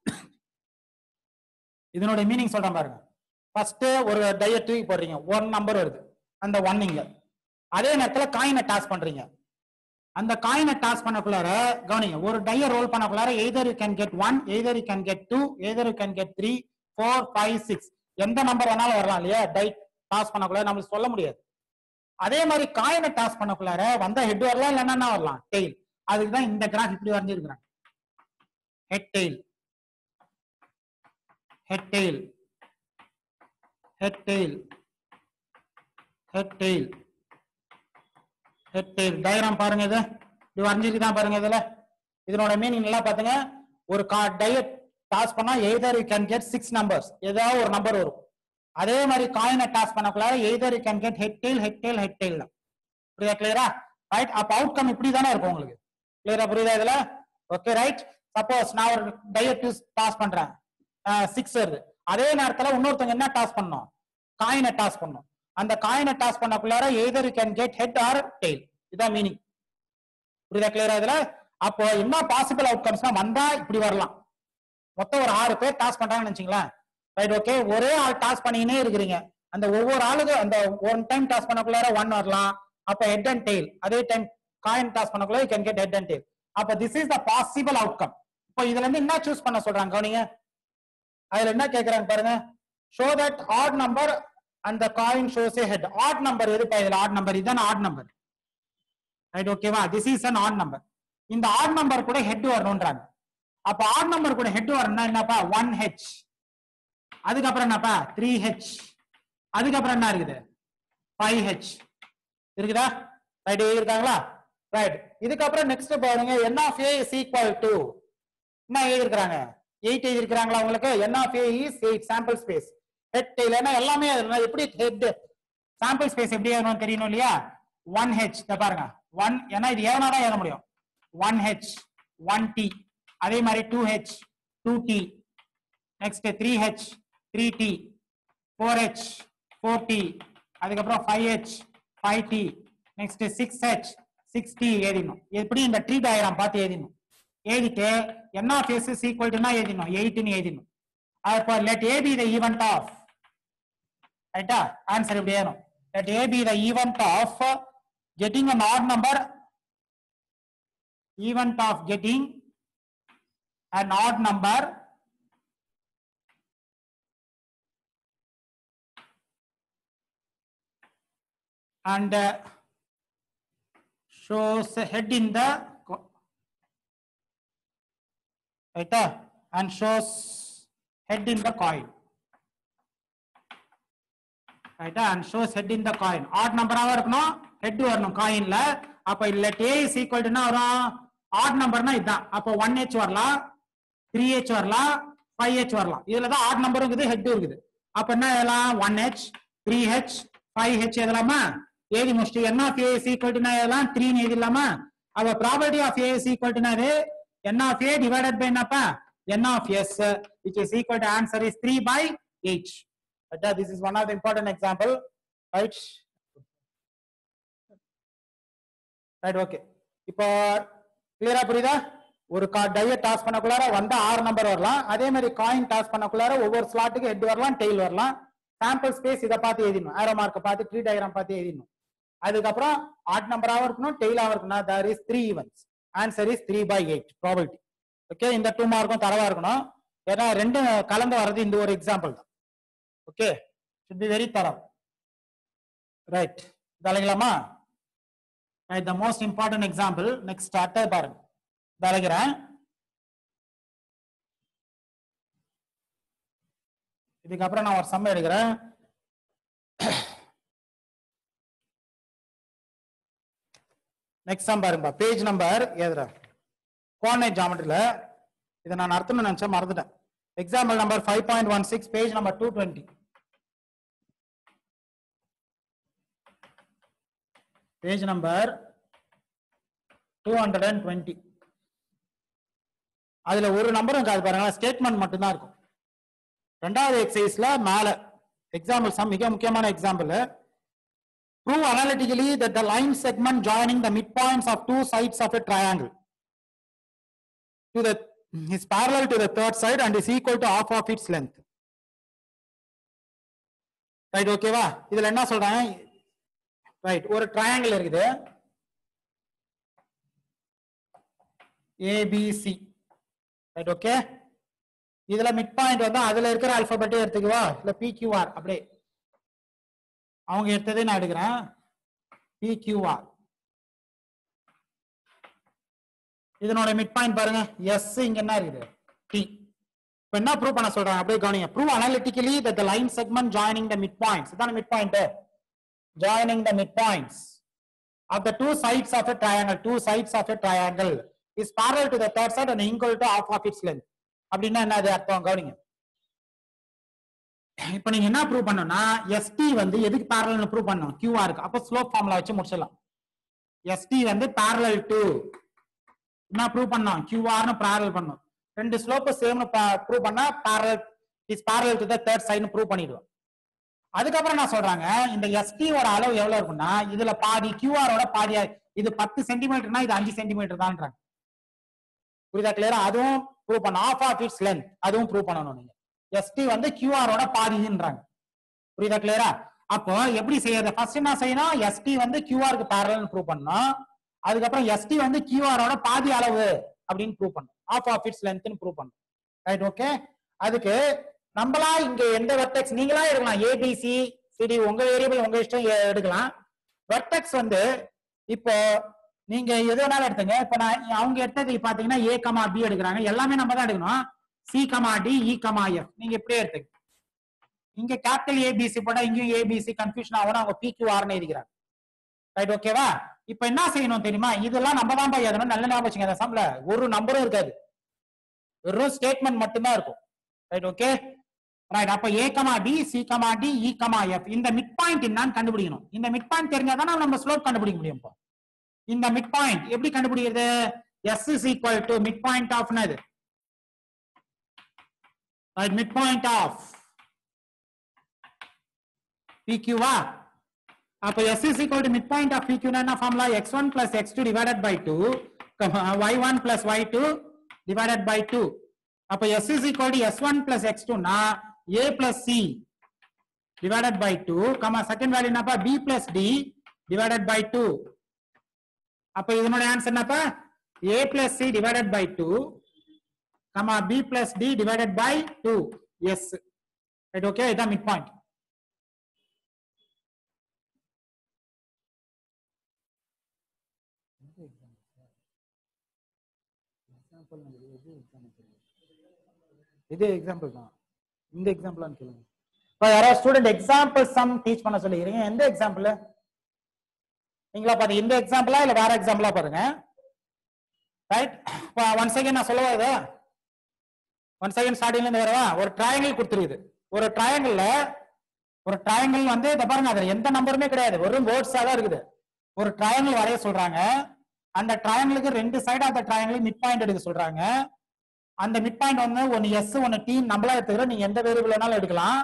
இதனோட மீனிங் சொல்றேன் பாருங்க ஃபர்ஸ்ட் ஒரு டைய தூக்கி போடுறீங்க ஒன் நம்பர் வருது அந்த ஒன் இங்க அதே நேரத்துல காயினை டாஸ் பண்றீங்க அந்த காயினை டாஸ் பண்ணக்குள்ளார கவனிங்க ஒரு டைய ரோல் பண்ணக்குள்ளார either you can get one either you can get two either you can get three four five six எந்த நம்பர் வேணாலும் வரலாம் இல்லையா டை டாஸ் பண்ணக்குள்ள நம்மளுக்கு சொல்ல முடியாது அதே மாதிரி காயினை டாஸ் பண்ணக்குள்ளார வந்தா ஹெட் வரலாம் இல்லைன்னா என்ன வரலாம் டெய்ல் அதுக்கு தான் இந்த கிராஃப் இப்படி வரைஞ்சிருக்கிறாங்க head tail head tail head tail head tail head tail diagram பாருங்க இது இது வரைஞ்சிருக்கு தான் பாருங்க இதுல இதனோட மீனிங் நல்லா பாத்துங்க ஒரு கா டயட் டாஸ் பண்ணா either you can get six numbers ஏதாவது ஒரு நம்பர் வரும் அதே மாதிரி காயினை டாஸ் பண்ணக்குள்ளார either you can get head tail head tail head tail புரியுதா கிளியரா ரைட் அப்ப அவுட்கம் இப்படி தானே இருக்கும் உங்களுக்கு கிளியரா புரியுதா இதுல ஓகே ரைட் சப்போஸ் நான் ஒரு டயட் டாஸ் பண்றேன் சிக்ஸ் வருது அதே நேரத்துல இன்னொருத்தவங்க என்ன டாஸ் பண்ணோம் காயினை டாஸ் பண்ணோம் அந்த காயினை டாஸ் பண்ணக்குள்ளார either you can get head or tail இதான் மீனிங் புரியுதா கிளியரா இதுல அப்போ என்ன பாசிபிள் அவுட்கம்ஸ்னா வந்தா இப்படி வரலாம் மொத்தம் ஒரு ஆறு பேர் டாஸ் பண்றாங்கன்னு வச்சுங்களேன் ரைட் ஓகே ஒரே ஆள் டாஸ் பண்ணிக்கினே இருக்கிறீங்க அந்த ஒவ்வொரு ஆளுக்கு அந்த ஒன் டைம் டாஸ் பண்ணக்குள்ளார ஒன் வரலாம் அப்ப ஹெட் அண்ட் டெய்ல் அதே டைம் காயின் டாஸ் பண்ணக்குள்ள you can get head and tail அப்ப this is the possible outcome இப்போ இதுல இருந்து என்ன சூஸ் பண்ண சொல்றாங்க கவனிங்க அதுல என்ன கேக்குறாங்க பாருங்க ஷோ தட் ஆட் நம்பர் அந்த coin shows a head odd number எதுப்பா இதுல ஆட் நம்பர் இதுதான் ஆட் நம்பர் ரைட் ஓகேவா this is an odd number இந்த ஆட் நம்பர் கூட ஹெட் வரணும்ன்றாங்க அப்ப ஆட் நம்பர் கூட ஹெட் வரணும்னா என்னப்பா ஒன் ஹெச் அதுக்கப்புறம் என்னப்பா த்ரீ ஹெச் அதுக்கப்புறம் என்ன இருக்குது ஃபைவ் ஹெச் இருக்குதா ரைட் இருக்காங்களா ரைட் இதுக்கப்புறம் நெக்ஸ்ட் பாருங்க n of A is equal to என்ன எழுதிருக்கிறாங்க எயிட் எழுதிருக்கிறாங்களா உங்களுக்கு n of A is eight sample space head tail ஏன்னா எல்லாமே அதுல எப்படி ஹெட் சாம்பிள் ஸ்பேஸ் எப்படி எழுதணும்னு தெரியணும் இல்லையா ஒன் ஹெச் பாருங்க ஒன் ஏன்னா இது ஏன்னா தான் எழுத முடியும் ஒன் ஹெச் ஒன் டி அதே மாதிரி two H two T next three H three T four H four T அதுக்கப்புறம் five H five T next six H six T எழுதிடணும் எப்படி இந்த ட்ரீ டயக்ராம் பார்த்து எழுதிடணும் எழுதிட்டு என்ன ஃபேஸ் இஸ் ஈக்குவல் டுனா எழுதிடணும் எயிட்னு எழுதிடணும் அப்போ let A be the event of ரைட்டா ஆன்சர் இப்படி ஏறும் let A be the event of getting an odd number event of getting an odd number and uh, shows a head in the co- right uh, and shows head in the coin ரைட்டா and shows head in the coin odd நம்பராவும் இருக்கணும் head வரணும் காயின்ல அப்ப இல்ல day is equal to என்ன வரும் add நம்பர்னா இதுதான் அப்போ ஒன் ஹெச் வரலாம் த்ரீ ஹெச் வரலாம் ஃபைவ் ஹெச் வரலாம் இதுல தான் ஆட் நம்பரும் இருக்குது ஹெட்டும் இருக்குது அப்ப என்ன எழுதலாம் one H three H five H எழுதலாமா ஏதி முடிச்சுட்டு n of A is equal to எழுதலாம் த்ரீன்னு எழுதிடலாமா அப்ப probability of A is equal to என்னது n of A divided by என்னப்பா n of S which is equal to answer is three by eight But uh, this is one of the important example, right? Right, okay. இப்போ கிளியரா புரியுதா ஒரு டையை toss பண்ணக்குள்ளார வந்த ஆறு number வரலாம் அதே மாதிரி காயின் டாஸ் பண்ணக்குள்ளார ஒவ்வொரு ஸ்லாட்டுக்கு ஹெட் வரலாம் டெய்ல் வரலாம் சாம்பிள் ஸ்பேஸ் இதை பார்த்து எழுதிடணும் ஆரோ மார்க்கை பார்த்து ட்ரீ டயக்ராம் பார்த்து எழுதிடணும் அதுக்கப்புறம் ஆட் நம்பராகவும் இருக்கணும் டெய்லாகவும் இருக்கணும் there is three events answer is three by eight probability okay இந்த டூ மார்க்கும் தரவா இருக்கணும் ஏன்னா ரெண்டும் கலந்து வர்றது இந்த ஒரு எக்ஸாம்பிள் தான் okay should be very thorough right தலைங்களாமா right the most important example next அட்டை பாருங்க தலைகிறேன் இதுக்கப்புறம் நான் ஒரு சம்ம எடுக்கிறேன் நெக்ஸ்ட் சம் பாருங்க பேஜ் நம்பர் ஏதுரா கோஆர்டினேட் ஜாமெட்ரியில் இதை நான் அர்த்தம் நினைச்சேன் மறந்துட்டேன் example number five point one six page number two twenty page number two hundred and twenty அதுல ஒரு நம்பரும் இருக்காது பாருங்க ஸ்டேட்மெண்ட் மட்டும்தான் இருக்கும் ரெண்டாவது எக்ஸசைஸ்ல மேல எக்ஸாம்பிள் சம் மிக முக்கியமான example prove analytically that the line segment joining the midpoints of two sides of a triangle to the is parallel to the third side and is equal to half of its length. Right ஓகேவா இதுல என்ன சொல்றாங்க right ஒரு triangle இருக்குது ABC right okay இதுல mid point வந்து அதுல இருக்கிற அல்பபெட்டே எடுத்துக்குவா இல்ல பிக்யூஆர் அப்படியே அவங்க எடுத்ததே நான் எடுக்கிறேன் பிக்யூஆர் இதனோட மிட் பாயிண்ட் பாருங்க எஸ் இங்க என்ன இருக்குது டி இப்ப என்ன ப்ரூவ் பண்ண சொல்றாங்க அப்படியே கவனிங்க prove analytically that the line segment joining the midpoints இதான mid point joining the midpoints of the two sides of a triangle two sides of a triangle is parallel to the third side and equal to half of its length அப்படின்னா என்ன அது அர்த்தம் கவனிங்க இப்ப நீங்க என்ன prove பண்ணணும்னா ST வந்து எதுக்கு parallel ப்ரூவ் பண்ணணும் QR இருக்கு அப்ப ஸ்லோப் ஃபார்முலா வச்சு முடிச்சிடலாம் ST வந்து parallel to என்ன ப்ரூவ் பண்ணோம் கியூஆர்னு parallel பண்ணோம் ரெண்டு ஸ்லோப் சேம்னு ப்ரூவ் பண்ணா parallel is parallel to the third side prove பண்ணிடுவோம் அதுக்கப்புறம் என்ன சொல்றாங்க இந்த ST ஓட அளவு எவ்வளவு இருக்கும்னா இதுல பாதி QR ஓட பாதியா இது பத்து சென்டிமீட்டர்னா இது அஞ்சு சென்டிமீட்டர் தான்றாங்க புரியுதா கிளியரா அதுவும் ப்ரூவ் பண்ண ஆஃப் ஆஃப் இட்ஸ் லென்த் அதுவும் ப்ரூவ் பண்ணணும் நீங்க ST வந்து QR ஓட பாதின்றாங்க புரியுதா கிளியரா அப்போ எப்படி செய்யறது ஃபர்ஸ்ட் என்ன செய்யணும் ST வந்து QR க்கு parallel ப்ரூவ் பண்ணணும் அதுக்கப்புறம் ST வந்து QR ஓட பாதி அளவு அப்படின்னு ப்ரூவ் பண்ணணும் ஆஃப் ஆஃப் இட்ஸ் லென்த்னு ப்ரூவ் பண்ணணும் ரைட் ஓகே அதுக்கு நம்மளா இங்க எந்த வெர்டெக்ஸ் நீங்களா எடுக்கலாம் ஏபிசி சிடி உங்க வேரியபிள் உங்க இஷ்டம் எ- எடுக்கலாம் வெர்டெக்ஸ் வந்து இப்போ நீங்க எது வேணாலும் எடுத்துங்க இப்ப நான் அவங்க எடுத்தது பாத்தீங்கன்னா ஏ கமா பி எடுக்கிறாங்க எல்லாமே நம்ம தான் எடுக்கணும் C comma D E comma F நீங்க இப்படியே எடுத்துங்க இங்க கேபிட்டல் ஏபிசி போட்டா இங்கேயும் ஏபிசி கன்ஃபியூஷன் ஆகணும் அவங்க பி கியூ ஆர்னு எழுதிக்கிறாங்க ரைட் ஓகேவா இப்ப என்ன செய்யணும் தெரியுமா இதெல்லாம் நம்ம தான் போய் எழுதணும் நல்ல ஞாபகம் வச்சுங்க அந்த சம்ல ஒரு நம்பரும் இருக்காது வெறும் ஸ்டேட்மெண்ட் மட்டும்தான் இருக்கும் ரைட் ஓகே ரைட் அப்ப A comma D C comma D E comma F இந்த மிட் பாயிண்ட் என்னன்னு கண்டுபிடிக்கணும் இந்த மிட் பாயிண்ட் தெரிஞ்சாதான் நம்ம ஸ்லோப் கண்டுபிடிக்க முடியும் இப்போ இந்த மிட் பாயிண்ட் எப்படி கண்டுபிடிக்கிறது S is equal to mid point of என்னது ரைட் மிட் பாயிண்ட் ஆஃப் பிக்யூவா அப்ப s is equal to midpoint of PQ னா என்ன formula x1 plus x2 divided by 2 comma y1 plus y2 divided by 2 அப்ப s is equal to s1 plus x2 னா a plus c divided by 2 comma second value என்னப்பா b plus d divided by 2 அப்ப இதனோட answer என்னப்பா a plus c divided by 2 comma b plus d divided by 2 yes right okay இதான் mid point இது example தான் இந்த example கேளுங்க இப்போ யாராவது ஸ்டூடெண்ட் எக்ஸாம்பிள் சம் டீச் பண்ண சொல்லிக்கிறீங்க எந்த எக்ஸாம்பிள் நீங்களா பாருங்க இந்த எக்ஸாம்பிளா இல்ல வேற எக்ஸாம்பிளா பாருங்க ரைட் ஒன் செகண்ட் நான் சொல்லவா இது ஒன் செகண்ட் ஸ்டார்டிங்ல இருந்து வரவா ஒரு ட்ரையாங்கிள் கொடுத்துருக்குது ஒரு ட்ரையாங்கிள்ல ஒரு ட்ரையாங்கிள் வந்து இதை பாருங்க அதுல எந்த நம்பருமே கிடையாது வெறும் வேர்ட்ஸா தான் இருக்குது ஒரு ட்ரையாங்கிள் வரைய சொல்றாங்க அந்த ட்ரையாங்கிளுக்கு ரெண்டு side of the triangle mid point எடுக்க சொல்றாங்க அந்த மிட் பாயிண்ட் வந்து ஒன்னு எஸ் ஒன்னு டி நம்மளா எடுத்துக்கிறோம் நீங்க எந்த வேரியபிள் வேணாலும் எடுக்கலாம்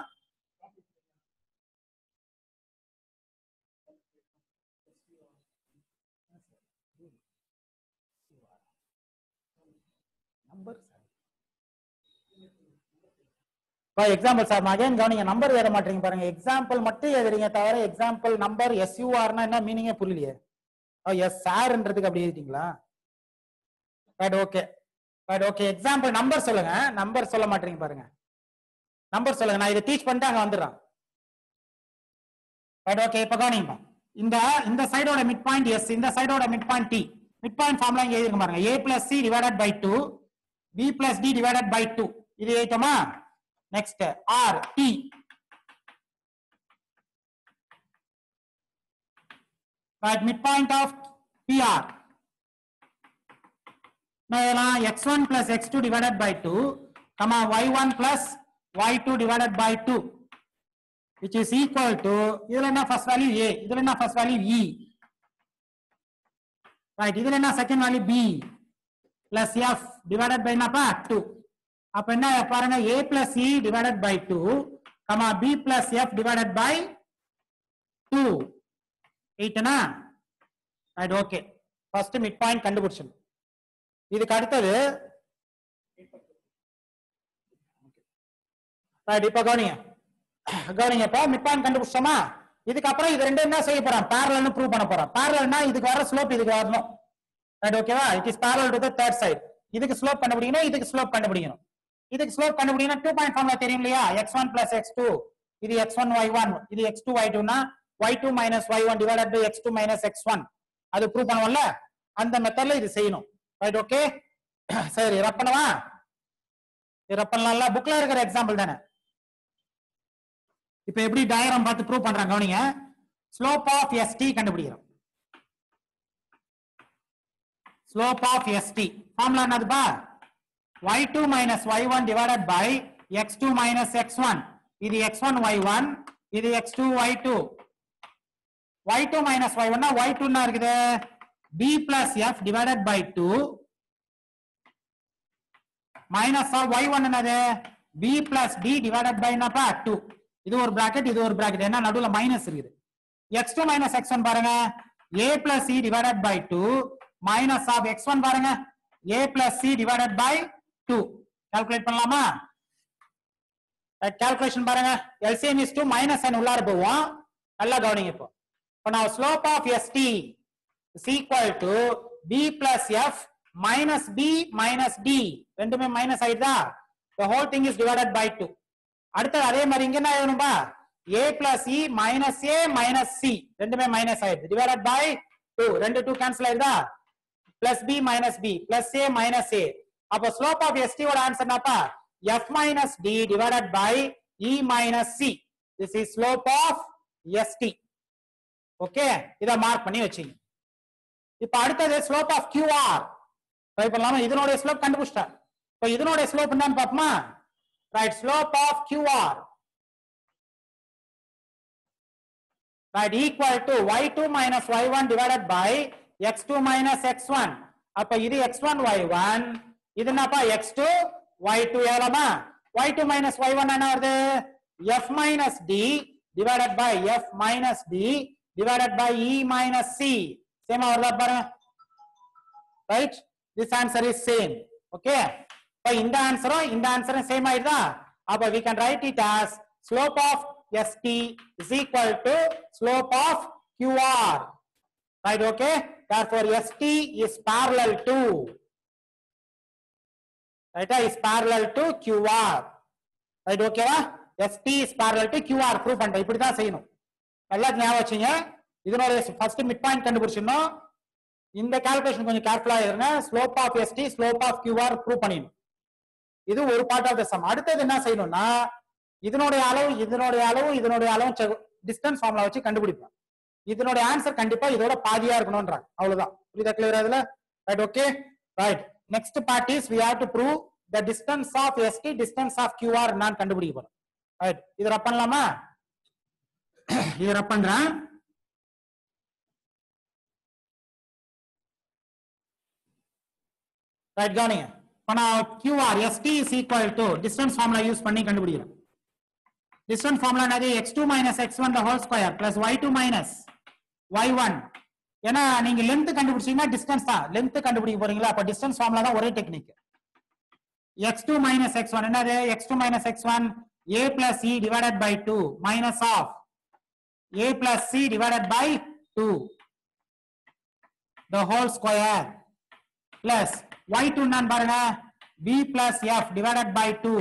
நம்பர் எக்ஸாம்பிள் சார் அகைன் கவனிங்க நம்பர் எழுத மாட்டீங்க பாருங்க எக்ஸாம்பிள் மட்டும் எழுதுறீங்க தவிர எக்ஸாம்பிள் நம்பர் எஸ்யூஆர்னா என்ன மீனிங்கே புரியலையே எஸ் சார்ன்றதுக்கு அப்படி எழுதிட்டீங்களா right okay right okay example number சொல்லுங்க நம்பர் சொல்ல மாட்டீங்க பாருங்க நம்பர் சொல்லுங்க நான் இதை டீச் பண்ணிட்டு அங்க வந்துடுறேன் ரைட் ஓகே இப்ப கவனிங்க இந்த இந்த சைடோட மிட் பாயிண்ட் எஸ் இந்த சைடோட mid point T mid point formula இங்க எழுதிருக்க பாருங்க A plus C divided by two B plus D divided by two இது எழுதிட்டோமா next R T right midpoint of PR now x1 plus x2 divided by 2 comma y1 plus y2 divided by 2 which is equal to இதுல என்ன first value a இதுல என்ன first value e right இதுல என்ன second value b plus f divided by என்னப்பா 2 அப்ப என்ன பாருங்க a plus e divided by 2 comma b plus f divided by 2 எயிட்டனா right okay first mid point கண்டுபிடிச்சணும் இதுக்கு அடுத்தது ரைட் இப்ப கவனிங்க கவனிங்க இப்ப மிட் பாயிண்ட் கண்டுபிடிச்சோமா இதுக்கப்புறம் இது ரெண்டும் என்ன செய்ய போறோம் பேரலல்னு ப்ரூவ் பண்ண போறோம் பேரலல்னா இதுக்கு வர ஸ்லோப் இதுக்கு வரணும் ரைட் ஓகேவா it is parallel to the third side இதுக்கு ஸ்லோப் கண்டுபிடிக்கணும் இதுக்கு ஸ்லோப் கண்டுபிடிக்கணும் இதுக்கு ஸ்லோப் கண்டுபிடிக்கணும் டூ பாயிண்ட் ஃபார்முலா தெரியும் இல்லையா x one plus x two இது எக்ஸ் ஒன் ஒய் ஒன் இது எக்ஸ் டூ ஒய் டூனா y two minus y one divided by x two minus x one அது ப்ரூவ் பண்ணுவோம்ல அந்த மெத்தட்ல இது செய்யணும் ரைட் ஓகே சரி ரப் பண்ணவா இது ரப் பண்ணலாம்ல புக்ல இருக்கிற எக்ஸாம்பிள் தானே இப்போ எப்படி டயக்ராம் பார்த்து ப்ரூவ் பண்றாங்க கவனிங்க ஸ்லோப் ஆஃப் எஸ்டி கண்டுபிடிக்கிறோம் ஸ்லோப் ஆஃப் எஸ்டி ஃபார்முலா என்னதுப்பா y2 minus y1 divided by x2 minus x1 இது x1 y1 இது x2 y2 y2 minus y1 னா y2 னா இருக்குது b plus f divided by 2 minus of y1 என்னது b plus d divided by என்னப்பா 2 இது ஒரு bracket இது ஒரு bracket என்ன நடுவுல மைனஸ் இருக்குது x2 minus x1 பாருங்க a plus c divided by 2 minus of x1 பாருங்க a plus c divided by 2 calculate பண்ணலாமா கால்குலேஷன் பாருங்க LCM is 2 மைனஸ் n உள்ளார போவோம் நல்லா கவனிங்க இப்போ இப்போ நான் slope of ST is equal to b plus f minus b minus d ரெண்டுமே மைனஸ் ஆயிடுதா the whole thing is divided by 2 அடுத்தது அதே மாதிரி இங்க என்ன எழுதணும்பா a plus e minus a minus c ரெண்டுமே மைனஸ் ஆயிடுது divided by 2 ரெண்டு 2 கேன்சல் ஆயிடுதா plus b minus b plus a minus a அப்ப ஸ்லோப் ஆஃப் ST ஓட ஆன்சர் என்னப்பா f minus d divided by e minus c this is slope of ST ஓகே இத mark பண்ணி வச்சீங்க இப்ப அடுத்தது ஸ்லோப் ஆஃப் QR ட்ரை பண்ணலாமா இதனுடைய ஸ்லோப் கண்டுபிடிச்சிட்டேன் இப்போ இதனுடைய ஸ்லோப் என்னன்னு பாப்போமா right slope of QR right equal to y2 minus y1 divided by x2 minus x1 அப்ப இது x1 y1 இது என்னப்பா x2 y2 எவ்வளவுமா y2 minus y1 என்ன வருது f minus d divided by f minus d divided by e minus c சேமா வருதா பாருங்க right this answer is same okay இப்போ இந்த ஆன்சரும் இந்த ஆன்சரும் சேம் ஆயிடுதா அப்ப we can write it as slope of st is equal to slope of qr right okay therefore st is parallel to right ah, is parallel to qr right okay வா st is parallel to qr prove பண்றேன் இப்படி தான் செய்யணும் நல்லா ஞாபகம் வச்சுங்க இதனோட first mid point கண்டுபிடிச்சிடணும் இந்த கால்குலேஷன் கொஞ்சம் கேர்ஃபுல்லா இருங்க slope of ST slope of QR prove பண்ணிடணும் இது ஒரு பார்ட் ஆஃப் த சம் அடுத்தது என்ன செய்யணும்னா இதனுடைய அளவு இதனுடைய அளவு இதனுடைய அளவு டிஸ்டன்ஸ் ஃபார்முலா வச்சு கண்டுபிடிப்போம் இதனுடைய ஆன்சர் கண்டிப்பா இதோட பாதியா இருக்கணும்ன்றாங்க அவ்வளவுதான் புரியுதா கிளியர் அதுல right okay right next part is we have to prove the distance of ST distance of QR நான் கண்டுபிடிக்க போறேன் ரைட் இது ரப் பண்ணலாமா இது ரப் பண்றேன் ரைட் கவனிங்க இப்போ நான் QR ST is equal to distance formula use பண்ணி கண்டுபிடிக்கிறேன் டிஸ்டன்ஸ் ஃபார்முலா என்னது x two minus x one whole square plus y two minus y one ஏன்னா நீங்க லென்த் கண்டுபிடிச்சீங்கன்னா டிஸ்டன்ஸ் தான் லென்த் கண்டுபிடிக்க போறீங்களா அப்ப டிஸ்டன்ஸ் ஃபார்முலா தான் ஒரே technique x two minus x one என்னது x two minus x one a plus C divided by two minus of a plus C divided by two the whole square plus y2 two நான் பாருங்க b plus f divided by two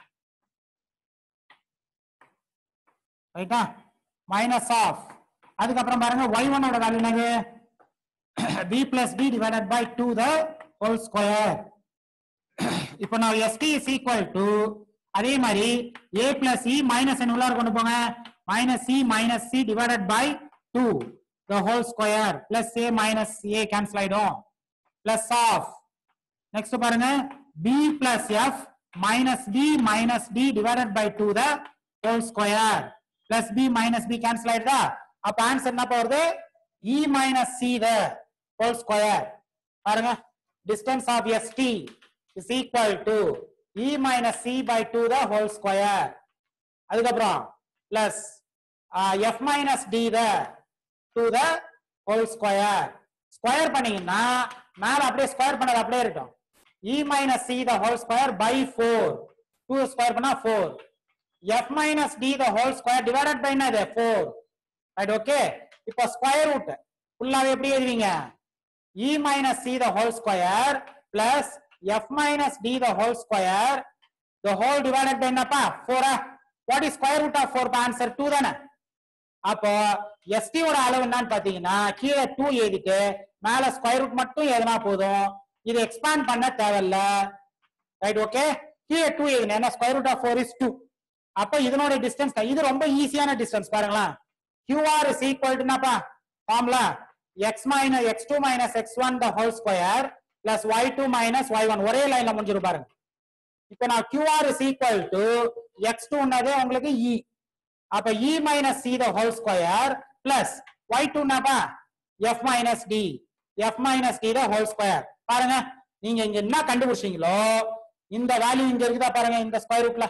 ரைட்டா minus of அதுக்கப்புறம் பாருங்க y1 ஒன்னோட value என்னது b plus D divided by two the whole square இப்போ நான் st is equal to அதே மாதிரி a பிளஸ் இ மைனஸ் என்ன உள்ளார கொண்டு போங்க minus c minus c divided by two the whole square plus a minus a cancel ஆயிடும் plus of next பாருங்க b plus f minus d minus d divided by two the whole square plus b minus b cancel ஆயிடுதா அப்ப answer என்ன வருது e minus c the whole square பாருங்க distance of S T is equal to e minus c by two the whole square அதுக்கப்புறம் plus f minus d the two the whole square square பண்ணீங்கன்னா மேல அப்படியே square பண்ணது அப்படியே இருக்கும் e minus c the whole square by four two square பண்ணா four f minus d the whole square divided by என்னது four right okay இப்போ square root ஃபுல்லாவே எப்படி எழுதுவீங்க e minus c the whole square plus f minus d the whole square the whole divided by என்னப்பா 4 what is square root of 4 பா answer 2 தானே அப்போ ST ஓட அளவு என்னன்னு பாத்தீங்கன்னா கீழே 2 எழுதிட்டு மேல ஸ்கொயர் ரூட் மட்டும் எழுதினா போதும் இது எக்ஸ்பேண்ட் பண்ண தேவையில்ல ரைட் ஓகே கீழே 2 எழுதினா ஏன்னா ஸ்கொயர் ரூட் ஆஃப் 4 இஸ் 2 அப்ப இதனோட டிஸ்டன்ஸ் இது ரொம்ப ஈஸியான டிஸ்டன்ஸ் பாருங்களேன் QR is equal to என்னப்பா formula x minus x2 minus x1 the whole square plus y2 minus y1 ஒரே லைன்ல முடிஞ்சிரும் பாருங்க இப்போ நான் QR is equal to x2 னது உங்களுக்கு E அப்ப E minus C the whole square plus y2 னப்பா F minus D F minus D the whole square பாருங்க நீங்க இங்க என்ன கண்டுபிடிச்சீங்களோ இந்த வேல்யூ இங்க இருக்குதா பாருங்க இந்த ஸ்கொயர் ரூட்ல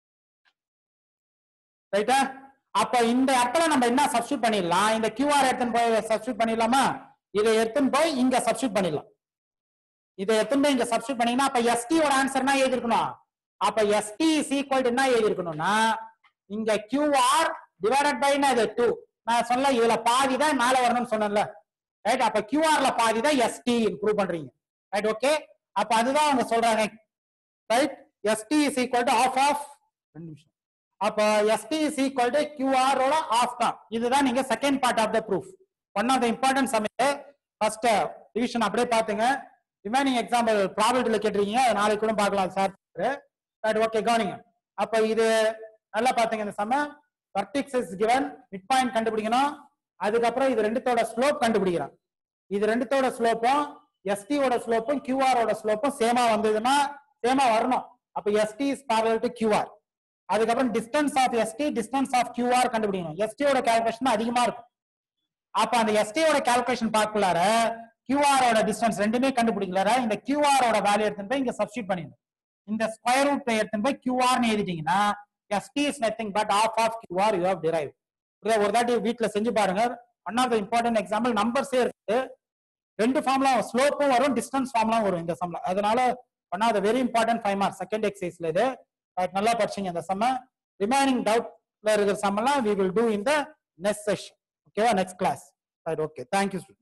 ரைட்டா அப்ப இந்த இடத்துல நம்ம என்ன சப்ஸ்டியூட் பண்ணிடலாம் இந்த கியூஆர் எடுத்துன்னு போய் சப்ஸ்டியூட் பண்ணிடலாமா இதை எடுத்துன்னு போய் இங்க சப்ஸ்டியூட் பண்ணிடலாம் இதை எடுத்துன்னு போய் இங்க சப்ஸ்டியூட் பண்ணீங்கன்னா அப்ப எஸ்டி ஓட ஆன்சர் என்ன எழுதிருக்கணும் அப்ப எஸ்டி இஸ் ஈக்குவல் டு என்ன எழுதிருக்கணும்னா இங்க கியூஆர் டிவைடட் பை இது டூ நான் சொன்னல இதுல பாதி தான் மேல வரணும்னு சொன்னேன்ல ரைட் அப்ப கியூஆர்ல பாதி தான் எஸ்டி இம்ப்ரூவ் பண்றீங்க ரைட் ஓகே அப்ப அதுதான் அவங்க சொல்றாங்க right ST is equal to half half ரெண்டு நிமிஷம் அப்ப ST is equal to QR ஓட ஆஃப் தான் இதுதான் நீங்க second part of the proof one of the important சமயம் ஃபர்ஸ்ட் டிவிஷன் அப்படியே பாத்துங்க ரிமைனிங் எக்ஸாம்பிள் ப்ராபிலிட்டியில கேட்டிருக்கீங்க அது நாளைக்கு கூட பார்க்கலாம் சார் ரைட் ஓகே கவனிங்க அப்ப இது நல்லா பாத்துங்க இந்த சம vertex is given mid point கண்டுபிடிக்கணும் அதுக்கப்புறம் இது ரெண்டுத்தோட ஸ்லோப் கண்டுபிடிக்கிறோம் இது ரெண்டுத்தோட ஸ்லோப்பும் எஸ்டி ஓட ஸ்லோப்பும் கியூஆர் ஓட ஸ்லோப்பும் சேமா வந்ததுன்னா சேமா வரணும் அப்ப ST is parallel to QR அதுக்கப்புறம் distance of ST distance of QR கண்டுபிடிக்கணும் ST ஓட கால்குலேஷன் அதிகமா இருக்கும் அப்ப அந்த ST ஓட கால்குலேஷன் பார்க்கலார கியூஆர் ஓட டிஸ்டன்ஸ் ரெண்டுமே கண்டுபிடிக்கலார இந்த கியூஆர் ஓட வேல்யூ எடுத்துன்னு போய் இங்க சப்ஸ்டியூட் பண்ணிடணும் இந்த ஸ்கொயர் ரூட் எடுத்துன்னு போய் கியூஆர்னு எழுதிட்டீங்கன்னா ST is nothing but half of QR you have derive ஒரு தாட்டி வீட்ல செஞ்சு பாருங்க one of the important example நம்பர்ஸே இருக்கு ரெண்டு ஃபார்ம்லாம் ஸ்லோப்பும் வரும் டிஸ்டன்ஸ் ஃபார்ம்லாம் வரும் இந்த சம்ல அதனால one of the very important five mark second எக்ஸசைஸ்ல இது Right, நல்லா படிச்சீங்க இந்த சம்ம ரிமைனிங் டவுட்ல இருக்கிற சம்மெல்லாம் we will do in the next session ஓகேவா next class right okay thank you